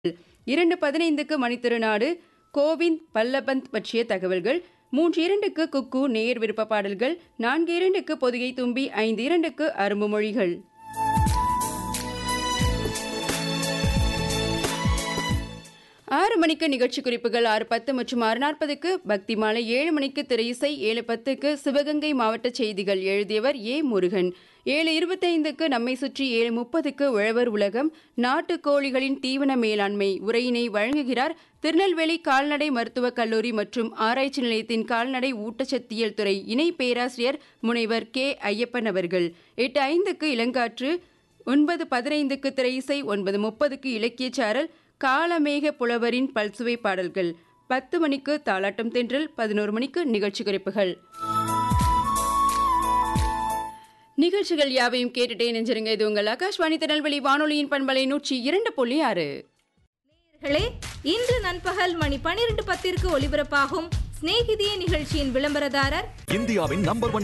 இரண்டு பதினைந்துக்கு மணித்திருநாடு கோவிந்த் பல்லபந்த் பற்றிய தகவல்கள் மூன்று இரண்டுக்கு குக்கு நேர் விருப்ப பாடல்கள் நான்கு இரண்டுக்கு பொதிகை தும்பி ஐந்து இரண்டுக்கு அரும்பு மொழிகள் ஆறு மணிக்கு நிகழ்ச்சி குறிப்புகள் ஆறு பத்து மற்றும் ஆறு நாற்பதுக்கு பக்தி மாலை ஏழு மணிக்கு திரை இசை ஏழு பத்துக்கு சிவகங்கை மாவட்ட செய்திகள் எழுதியவர் ஏ முருகன் ஏழு இருபத்தைந்துக்கு நம்மை சுற்றி ஏழு முப்பதுக்கு உழவர் உலகம் நாட்டு கோழிகளின் தீவன மேலாண்மை உரையினை வழங்குகிறார் திருநெல்வேலி கால்நடை மருத்துவக் கல்லூரி மற்றும் ஆராய்ச்சி நிலையத்தின் கால்நடை ஊட்டச்சத்தியல் துறை இணை பேராசிரியர் முனைவர் கே ஐயப்பன் அவர்கள் எட்டு ஐந்துக்கு இளங்காற்று ஒன்பது பதினைந்துக்கு திரை இசை ஒன்பது முப்பதுக்கு இலக்கியச் சாரல் காலமேக புலவரின் பல்சுவை பாடல்கள் பத்து மணிக்கு தாலாட்டம் தென்றல் பதினோரு மணிக்கு நிகழ்ச்சி குறிப்புகள் நிகழ்ச்சிகள் யாவையும் கேட்டுட்டே நெஞ்சிருங்க இது உங்கள் ஆகாஷ்வாணி திருநெல்வேலி வானொலியின் பண்பலை நூற்றி இரண்டு புள்ளி ஆறு நேயர்களே இன்று நண்பகல் மணி பனிரெண்டு பத்திற்கு ஒலிபரப்பாகும் சிநேகிதியே நிகழ்ச்சியின் விளம்பரதாரர் இந்தியாவின் நம்பர் ஒன்